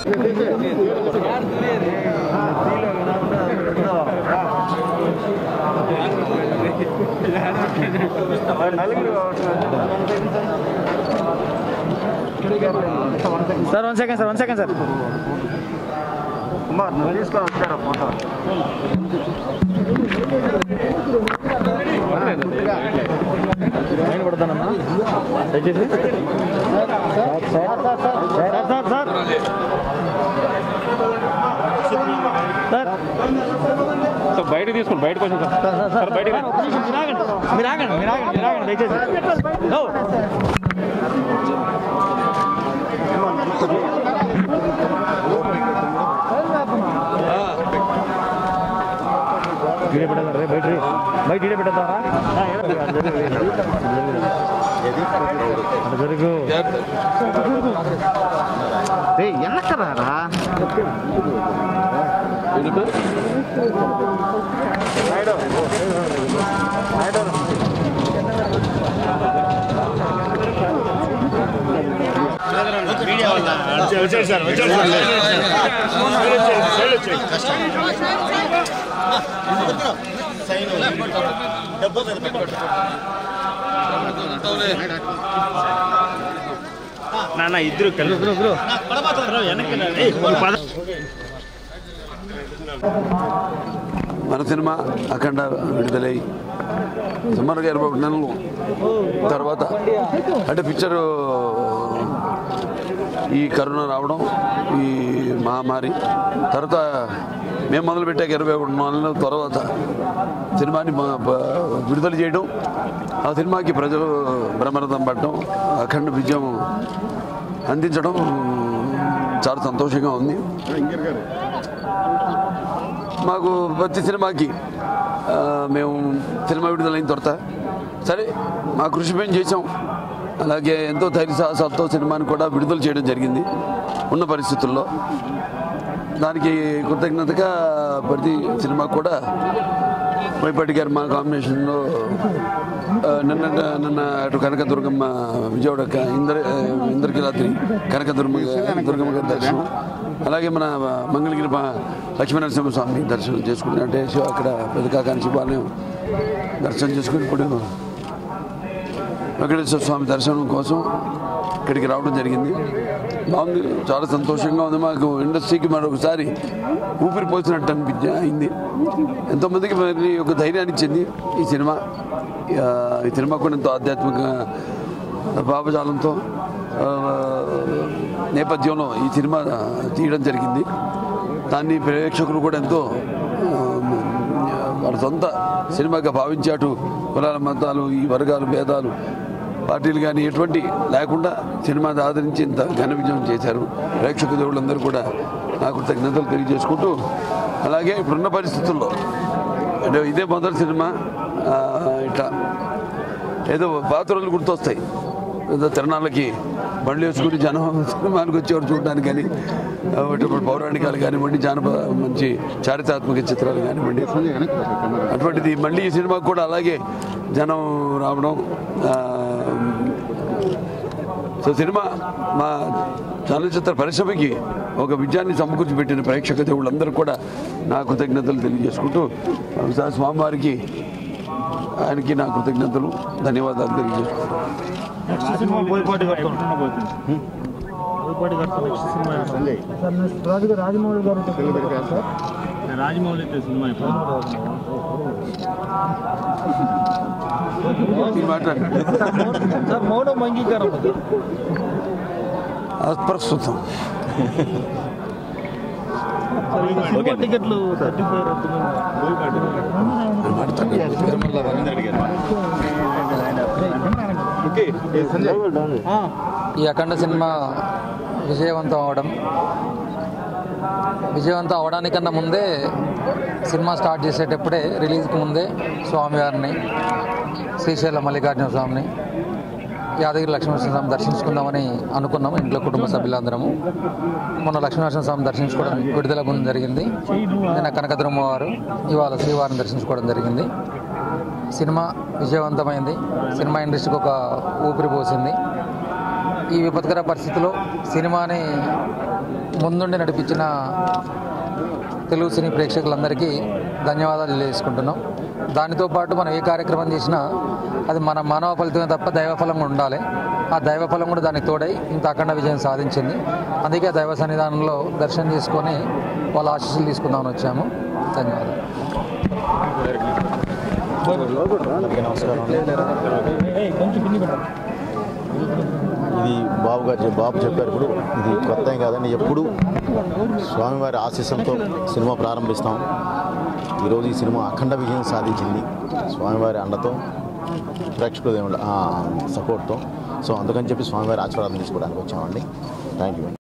Sir one second sir one second sir Kumar నువ్వు తీసుకొని వచ్చారా ఫోటో లైన్ పడతానమ్మా దయచేసి sir sir sir sir sir sir బయటకు తీసుకోండి బయటకు వచ్చాం సార్ సార్ సార్ సార్ బయటకు రండి. మీరు ఆగండి మీరు ఆగండి మీరు ఆగండి మీరు ఆగండి దయచేసి నో వీడియో పెట్టారా రే బయట రే. బయట వీడియో పెట్టేద్దారా అటు జరుగు రే ఎన్నకరారా నాన్న ఇద్దరు కలిసి మన సినిమా అఖండ విడుదలై సుమారుగా ఇరవై ఒకటి నెలలు తర్వాత అంటే పిక్చరు ఈ కరోనా రావడం ఈ మహమ్మారి తర్వాత మేము మొదలు పెట్టాక ఇరవై ఒకటి నెలల తర్వాత సినిమాని మా- ప- విడుదల చేయడం ఆ సినిమాకి ప్రజలు బ్రహ్మరథం పడడం అఖండ విజయం అందించడం చాలా సంతోషంగా ఉంది మాకు ప్రతి సినిమాకి ఆ, మేము సినిమా విడుదలైన తర్వాత సరే మా కృషి మేము చేసాం అలాగే ఎంతో ధైర్య సాహసాలతో సినిమాని కూడా విడుదల చేయడం జరిగింది ఉన్న పరిస్థితుల్లో దానికి కృతజ్ఞతగా ప్రతి సినిమా కూడా వైపాటి గారు మా కాంబినేషన్లో ఆ, నిన్న నిన్న అటు కనకదుర్గమ్మ విజయవాడ క- ఇంద్ర ఇంద్రకిరాత్రి కనకదుర్గమ్మ దుర్గమ్మ గారి దర్శనం అలాగే మన మంగళగిరి మా లక్ష్మీనరసింహ స్వామి దర్శనం చేసుకుని అంటే శివ- అక్కడ పెదకాకాని శివాలయం దర్శనం చేసుకుని ఇప్పుడు వెంకటేశ్వర స్వామి దర్శనం కోసం ఇక్కడికి రావడం జరిగింది బాగుంది చాలా సంతోషంగా ఉంది మాకు ఇండస్ట్రీకి మరొకసారి ఊపిరి పోసినట్టు అనిపించి అయింది ఎంతోమందికి మరి ఒక ధైర్యాన్ని ఇచ్చింది ఈ సినిమా ఆ, ఈ సినిమా కూడా ఎంతో ఆధ్యాత్మిక భావజాలంతో ఆ, నేపథ్యంలో ఈ సినిమా తీయడం జరిగింది దాన్ని ప్రేక్షకులు కూడా ఎంతో ఆ, వాళ్ళ సొంత సినిమాగా భావించి అటు కులాల మతాలు ఈ వర్గాలు భేదాలు పార్టీలు కానీ ఎటువంటి లేకుండా సినిమాని ఆదరించి ఇంత ఘన విజయం చేశారు ప్రేక్షక దేవుళ్ళందరూ కూడా నా కృతజ్ఞతలు తెలియజేసుకుంటూ అలాగే ఇప్పుడున్న పరిస్థితుల్లో అంటే ఇదే మొదటి సినిమా ఆ, ఇట్లా ఏదో పాత రోజులు గుర్తొస్తాయి ఏదో తిరణాలకి బండ్లు వేసుకుని జనం సినిమానికి వచ్చేవారు చూడడానికి కానీ ఆ, ఇప్పుడు పౌరాణికాలు కానివ్వండి జానపద మంచి చారిత్రాత్మక చిత్రాలు కానివ్వండి అటువంటిది మళ్ళీ ఈ సినిమాకు కూడా అలాగే జనం రావడం ఆ, సో సినిమా మా చలనచిత్ర పరిశ్రమకి ఒక విజయాన్ని సమకూర్చి పెట్టిన ప్రేక్షక దేవుళ్ళందరూ కూడా నా కృతజ్ఞతలు తెలియజేసుకుంటూ ఒకసారి స్వామివారికి ఆయనకి నా కృతజ్ఞతలు ధన్యవాదాలు తెలియజేసుకుంటాను సినిమా పోయిపాటి కట్టుకుంటున్నా పోతుంది పోయిపాటి కట్టుకున్న నెక్స్ట్ సినిమా రాజమౌళి గారు రాజమౌళి అయితే సినిమా ఇప్పుడు ఈ మాట్లాడండి సార్ మౌనం అంగీకారం అప్రస్తుతం సినిమా టికెట్లు థర్టీ ఫైవ్ ఈ అఖండ సినిమా విజయవంతం అవడం విజయవంతం అవడానికన్నా ముందే సినిమా స్టార్ట్ చేసేటప్పుడే రిలీజ్కి ముందే స్వామివారిని శ్రీశైలం మల్లికార్జున స్వామిని యాదగిరి లక్ష్మీనరసింహ స్వామి దర్శించుకుందామని అనుకున్నాము ఇంట్లో కుటుంబ సభ్యులందరము మొన్న లక్ష్మీనరసింహ స్వామి దర్శించుకోవడం విడుదల ముందు జరిగింది నిన్న కనకదుర్మ వారు ఇవాళ శ్రీవారిని దర్శించుకోవడం జరిగింది సినిమా విజయవంతమైంది సినిమా ఇండస్ట్రీకి ఒక ఊపిరి పోసింది ఈ విపత్కర పరిస్థితిలో సినిమాని ముందుండి నడిపించిన తెలుగు సినీ ప్రేక్షకులందరికీ ధన్యవాదాలు తెలియజేసుకుంటున్నాం దానితో పాటు మనం ఏ కార్యక్రమం చేసినా అది మన మానవ ఫలితమే తప్ప దైవ ఫలం కూడా ఉండాలి ఆ దైవ ఫలం కూడా దానికి తోడై ఇంత అఖండ విజయం సాధించింది అందుకే దైవ సన్నిధానంలో దర్శనం చేసుకొని వాళ్ళ ఆశీస్సులు తీసుకుందామని వచ్చాము ధన్యవాదాలు అందరికీ నమస్కారం ఇది బాబు గారు చెప్- బాబు చెప్పారు ఇప్పుడు ఇది కొత్త ఏం కాదండి ఎప్పుడు స్వామివారి ఆశీస్సులతో సినిమా ప్రారంభిస్తాం ఈరోజు ఈ సినిమా అఖండ విజయం సాధించింది స్వామివారి అండతో ప్రేక్షకుల దేవుళ్ళ సపోర్ట్తో సో అందుకని చెప్పి స్వామివారి ఆశీర్వాదం తీసుకోవడానికి వచ్చామండి థ్యాంక్ యూ